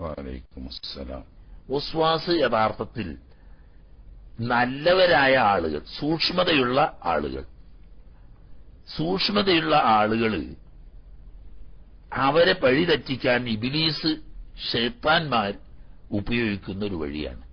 വലൈക്കും അസ്സലാം ഉസ്വാസ് യഥാർത്ഥത്തിൽ നല്ലവരായ ആളുകൾ സൂക്ഷ്മതയുള്ള ആളുകൾ സൂക്ഷ്മതയുള്ള ആളുകൾ അവരെ വഴി തെറ്റിക്കാൻ ഇബിലീസ് ഷെയ്ത്താൻമാർ ഉപയോഗിക്കുന്ന ഒരു വഴിയാണ്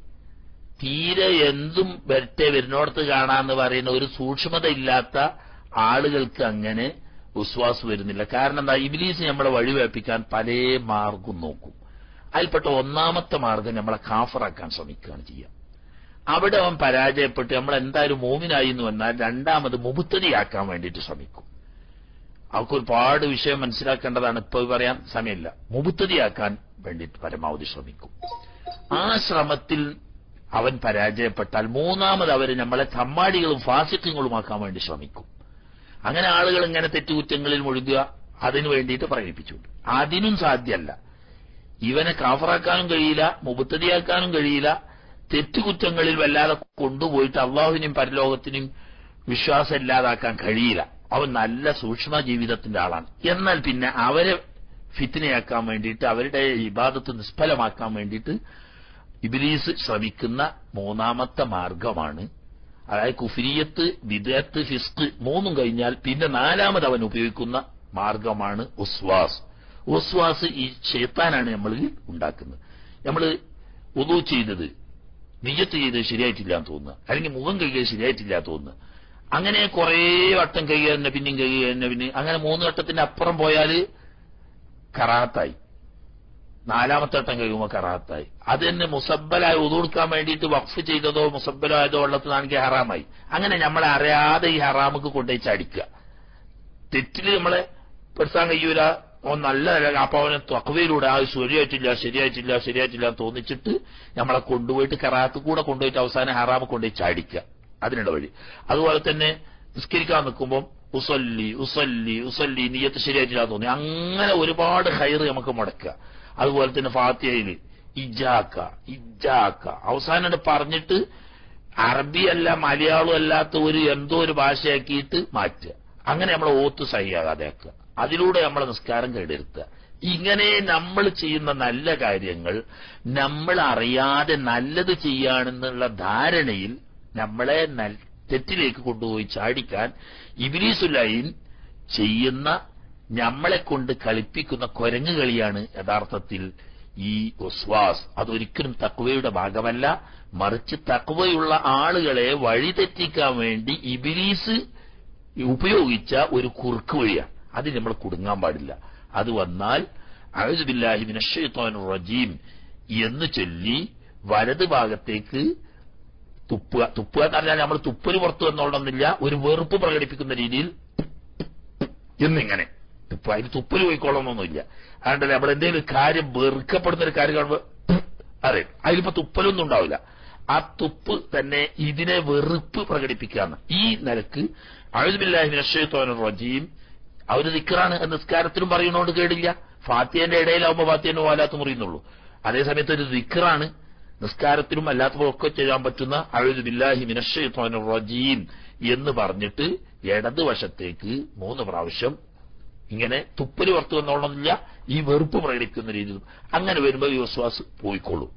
തീരെ എന്തും വരട്ടെ വരുന്നോടത്ത് കാണാന്ന് പറയുന്ന ഒരു സൂക്ഷ്മത ഇല്ലാത്ത ആളുകൾക്ക് അങ്ങനെ വിശ്വാസം വരുന്നില്ല കാരണം എന്താ ഇബിലീസ് നമ്മളെ വഴിവേപ്പിക്കാൻ പല മാർഗം നോക്കും അതിൽപ്പെട്ട ഒന്നാമത്തെ മാർഗം നമ്മളെ കാഫറാക്കാൻ ശ്രമിക്കുകയാണ് ചെയ്യുക അവിടെ അവൻ പരാജയപ്പെട്ട് നമ്മൾ എന്തായാലും മോമിനായി എന്ന് വന്നാൽ രണ്ടാമത് മുബുത്തതിയാക്കാൻ വേണ്ടിയിട്ട് ശ്രമിക്കും അവർക്ക് ഒരുപാട് വിഷയം മനസ്സിലാക്കേണ്ടതാണ് ഇപ്പൊ പറയാൻ സമയമില്ല മുബുത്തതിയാക്കാൻ വേണ്ടിയിട്ട് പരമാവധി ശ്രമിക്കും ആ ശ്രമത്തിൽ അവൻ പരാജയപ്പെട്ടാൽ മൂന്നാമത് അവര് നമ്മളെ തമ്മാടികളും ഫാസിക്കങ്ങളുമാക്കാൻ വേണ്ടി ശ്രമിക്കും അങ്ങനെ ആളുകൾ ഇങ്ങനെ തെറ്റുകുറ്റങ്ങളിൽ മുഴുകുക അതിനു വേണ്ടിയിട്ട് പ്രേരിപ്പിച്ചുകൊണ്ട് അതിനും സാധ്യമല്ല ഇവനെ കാഫറാക്കാനും കഴിയില്ല മുബത്തതിയാക്കാനും കഴിയില്ല തെറ്റുകുറ്റങ്ങളിൽ വല്ലാതെ കൊണ്ടുപോയിട്ട് അള്ളാഹുവിനും പരലോകത്തിനും വിശ്വാസം ഇല്ലാതാക്കാൻ കഴിയില്ല അവൻ നല്ല സൂക്ഷ്മ ജീവിതത്തിന്റെ ആളാണ് എന്നാൽ പിന്നെ അവരെ ഫിത്തിനയാക്കാൻ വേണ്ടിയിട്ട് അവരുടെ ഇബാദത്ത് നിഷ്ഫലമാക്കാൻ വേണ്ടിയിട്ട് ഇബിലീസ് ശ്രമിക്കുന്ന മൂന്നാമത്തെ മാർഗമാണ് അതായത് കുഫിരിയത്ത് വിദഗ്ധ് ഫിസ്ക് മൂന്നും കഴിഞ്ഞാൽ പിന്നെ നാലാമത് അവൻ ഉപയോഗിക്കുന്ന മാർഗമാണ് ഉസ്വാസ് ഉസ്വാസ് ഈ ഷെയ്ത്താനാണ് നമ്മൾ ഉണ്ടാക്കുന്നത് നമ്മൾ ഉദു ചെയ്തത് നിജത്ത് ചെയ്തത് ശരിയായിട്ടില്ല എന്ന് തോന്നുക അല്ലെങ്കിൽ മുഖം കഴുകിയത് ശരിയായിട്ടില്ല എന്ന് തോന്നുക അങ്ങനെ കുറെ വട്ടം കഴുകിയ തന്നെ പിന്നെയും കഴുകിയ തന്നെ പിന്നെ അങ്ങനെ മൂന്ന് വട്ടത്തിന്റെ അപ്പുറം പോയാൽ കറാത്തായി നാലാമത്തെ വട്ടം കഴിയുമ്പോൾ കറാത്തായി അത് തന്നെ മുസബലായി ഉതുകൊടുക്കാൻ വേണ്ടിയിട്ട് വഖഫ് ചെയ്തതോ മുസബലായതോ ഉള്ളതാണെങ്കിൽ ഹറാമായി അങ്ങനെ നമ്മളെ അറിയാതെ ഈ ഹറാമുക്ക് കൊണ്ടുപോയി ചടിക്കുക തെറ്റില് നമ്മളെ പെടുത്താൻ കഴിയൂല ഓ നല്ല അപ്പൊ അവനെ ത്വക്കവയിലൂടെ ആ ശരിയായിട്ടില്ല ശരിയായിട്ടില്ല ശരിയായിട്ടില്ല എന്ന് തോന്നിച്ചിട്ട് നമ്മളെ കൊണ്ടുപോയിട്ട് കറാത്ത് കൂടെ കൊണ്ടുപോയിട്ട് അവസാനം ഹറാമ് കൊണ്ടുപോയി ചാടിക്കുക അതിനുള്ള വഴി അതുപോലെ തന്നെ നിസ്കരിക്കാൻ നിൽക്കുമ്പോൾ ഉസല്ലി ഉസല്ലി ഉസല്ലി നീയത്ത് ശരിയായിട്ടില്ല എന്ന് തോന്നി അങ്ങനെ ഒരുപാട് ഹൈറ് നമുക്ക് മുടക്കുക അതുപോലെ തന്നെ ഫാത്തിയയിൽ ഇജാക്ക ഇജാക്ക അവസാനം പറഞ്ഞിട്ട് അറബിയല്ല മലയാളം അല്ലാത്ത ഒരു എന്തോ ഒരു ഭാഷയാക്കിയിട്ട് മാറ്റുക അങ്ങനെ നമ്മളെ ഓത്ത് സഹിയാകാതെ ആക്കുക അതിലൂടെ നമ്മളെ നിസ്കാരം കേടെടുത്തുക ഇങ്ങനെ നമ്മൾ ചെയ്യുന്ന നല്ല കാര്യങ്ങൾ നമ്മൾ അറിയാതെ നല്ലത് ചെയ്യാണെന്നുള്ള ധാരണയിൽ നമ്മളെ നൽ- തെറ്റിലേക്ക് കൊണ്ടുപോയി ചാടിക്കാൻ ഇബിലീസുലൈൻ ചെയ്യുന്ന നമ്മളെ കൊണ്ട് കളിപ്പിക്കുന്ന കൊരങ്ങ് കളിയാണ് യഥാർത്ഥത്തിൽ ഈ ഒസ്വാസ് അതൊരിക്കലും തക്വയുടെ ഭാഗമല്ല മറിച്ച് തക്വയുള്ള ആളുകളെ വഴിതെറ്റിക്കാൻ വേണ്ടി ഇബിലീസ് ഉപയോഗിച്ച ഒരു കുറുക്ക് വഴിയാണ് അതിൽ നമ്മൾ കുടുങ്ങാൻ പാടില്ല അത് വന്നാൽ അഴുബില്ലാഹി മിനശ്ശൈത്വാനുർ റജീം എന്ന് ചൊല്ലി വലത് ഭാഗത്തേക്ക് തുപ്പുക തുപ്പുക എന്ന് പറഞ്ഞാൽ നമ്മൾ തുപ്പല് പുറത്തു വന്നോളണമെന്നില്ല ഒരു വെറുപ്പ് പ്രകടിപ്പിക്കുന്ന രീതിയിൽ എന്നിങ്ങനെ തുപ്പ അതിൽ തുപ്പല് പോയിക്കോളണമെന്നൊന്നുമില്ല അതുകൊണ്ട് നമ്മൾ എന്തെങ്കിലും ഒരു കാര്യം വെറുക്കപ്പെടുന്ന ഒരു കാര്യം കാണുമ്പോൾ അതെ അതിലിപ്പോ തുപ്പലൊന്നും ഉണ്ടാവില്ല ആ തുപ്പ് തന്നെ ഇതിനെ വെറുപ്പ് പ്രകടിപ്പിക്കാന്ന് ഈ നിലക്ക് അഴുബില്ലാഹിമിനശ്ശൈത്വാനുർ റജീം അവര് നിക്കറാണ് നിസ്കാരത്തിലും പറയുന്നോണ്ട് കേടില്ല ഫാത്തിയന്റെ ഇടയിലാവുമ്പോ ഫാത്തിയന്റെ വാലാത്ത് മുറിയുന്നുള്ളൂ അതേസമയത്ത് ഒരു ദിക്കറാണ് നിസ്കാരത്തിലും അല്ലാത്തപ്പോഴൊക്കെ ചെയ്യാൻ പറ്റുന്ന അഴുതു ബില്ലാഹി മിനശ്ശൈത്വാനുർ റജീം എന്ന് പറഞ്ഞിട്ട് ഇടതുവശത്തേക്ക് മൂന്ന് പ്രാവശ്യം ഇങ്ങനെ തുപ്പല് പുറത്തു വന്നോളന്നില്ല ഈ വെറുപ്പ് പ്രകടിപ്പിക്കുന്ന രീതിയിൽ അങ്ങനെ വരുമ്പോൾ ഈ വിശ്വാസ് പോയിക്കോളൂ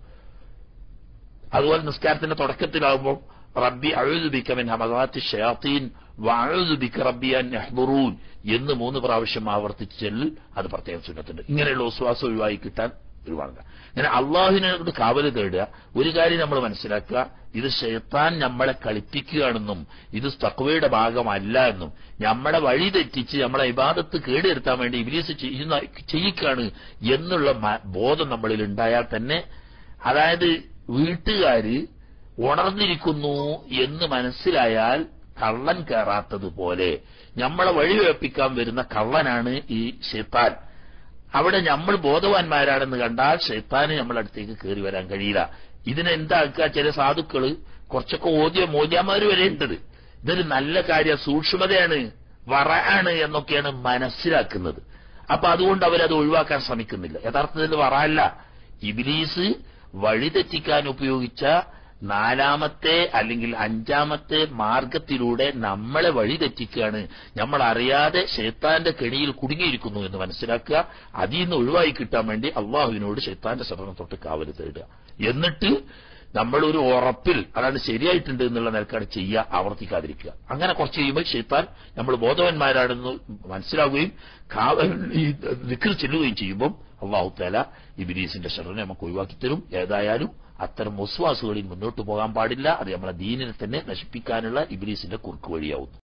അതുപോലെ നിസ്കാരത്തിന്റെ തുടക്കത്തിലാവുമ്പോൾ റബ്ബി അഴുതുബിക്കമിൻ ഹമദാത്തി ഷയാത്തീൻ വഅഴുതുബിക്ക റബ്ബി അൻ യഹ്ദുറൂൻ എന്ന് മൂന്ന് പ്രാവശ്യം ആവർത്തിച്ച് ചെല്ലിൽ അത് പ്രത്യേകം സുന്നത്തുണ്ട് ഇങ്ങനെയുള്ള വിശ്വാസം ഒഴിവായി കിട്ടാൻ ഒരുപാട് ഇങ്ങനെ അള്ളാഹുവിനോട് കാവല് തേടുക ഒരു കാര്യം നമ്മൾ മനസ്സിലാക്കുക ഇത് ഷെയ്ത്താൻ നമ്മളെ കളിപ്പിക്കുകയാണെന്നും ഇത് തക്വയുടെ ഭാഗമല്ല എന്നും നമ്മളെ വഴി തെറ്റിച്ച് നമ്മളെ ഇബാദത്ത് കേടുവരുത്താൻ വേണ്ടി ഇബ്ലീസ് ചെയ്യുന്ന ചെയ്യിക്കാണ് എന്നുള്ള മ- ബോധം നമ്മളിൽ ഉണ്ടായാൽ തന്നെ അതായത് വീട്ടുകാര് ഉണർന്നിരിക്കുന്നു എന്ന് മനസ്സിലായാൽ കള്ളൻ കയറാത്തതുപോലെ നമ്മളെ വഴിവേപ്പിക്കാൻ വരുന്ന കള്ളനാണ് ഈ ഷെയ്ത്താൻ അവിടെ നമ്മൾ ബോധവാന്മാരാണെന്ന് കണ്ടാൽ ഷെയ്ത്താന് നമ്മളടുത്തേക്ക് കയറി വരാൻ കഴിയില്ല ഇതിനെന്താക്കുക ചില സാധുക്കള് കുറച്ചൊക്കെ ഓദ്യ മോദ്യമാര് വരെ ഉണ്ടത് ഇതൊരു നല്ല കാര്യം സൂക്ഷ്മതയാണ് വറയാണ് എന്നൊക്കെയാണ് മനസ്സിലാക്കുന്നത് അപ്പൊ അതുകൊണ്ട് അവരത് ഒഴിവാക്കാൻ ശ്രമിക്കുന്നില്ല യഥാർത്ഥത്തിൽ വറയല്ല ഇബിലീസ് വഴിതെറ്റിക്കാൻ ഉപയോഗിച്ച നാലാമത്തെ അല്ലെങ്കിൽ അഞ്ചാമത്തെ മാർഗത്തിലൂടെ നമ്മളെ വഴി തെറ്റിക്കുകയാണ് നമ്മൾ അറിയാതെ ഷെയ്ത്താന്റെ കെണിയിൽ കുടുങ്ങിയിരിക്കുന്നു എന്ന് മനസ്സിലാക്കുക അതിൽ നിന്ന് ഒഴിവായി കിട്ടാൻ വേണ്ടി അള്ളാഹുവിനോട് ഷെയ്ത്താന്റെ ശരണം തൊട്ട് കാവല് തേടുക എന്നിട്ട് നമ്മൾ ഒരു ഉറപ്പിൽ അതാണ് ശരിയായിട്ടുണ്ട് എന്നുള്ള നിലക്കാണ് ചെയ്യുക ആവർത്തിക്കാതിരിക്കുക അങ്ങനെ കുറച്ച് ചെയ്യുമ്പോൾ ഷെയ്ത്താൻ നമ്മൾ ബോധവന്മാരാണെന്ന് മനസ്സിലാവുകയും കാവൽ ഈ ദിക്ർ ചെല്ലുകയും ചെയ്യുമ്പോൾ അള്ളാഹു താല ഇബിലീസിന്റെ ശരണെ നമുക്ക് ഒഴിവാക്കി തരും ഏതായാലും അത്തരം മുസ്വാസുകളിൽ മുന്നോട്ട് പോകാൻ പാടില്ല അത് നമ്മളെ ദീനിനെ തന്നെ നശിപ്പിക്കാനുള്ള ഇബിലീസിന്റെ കുറുക്ക് വഴിയാവുന്നു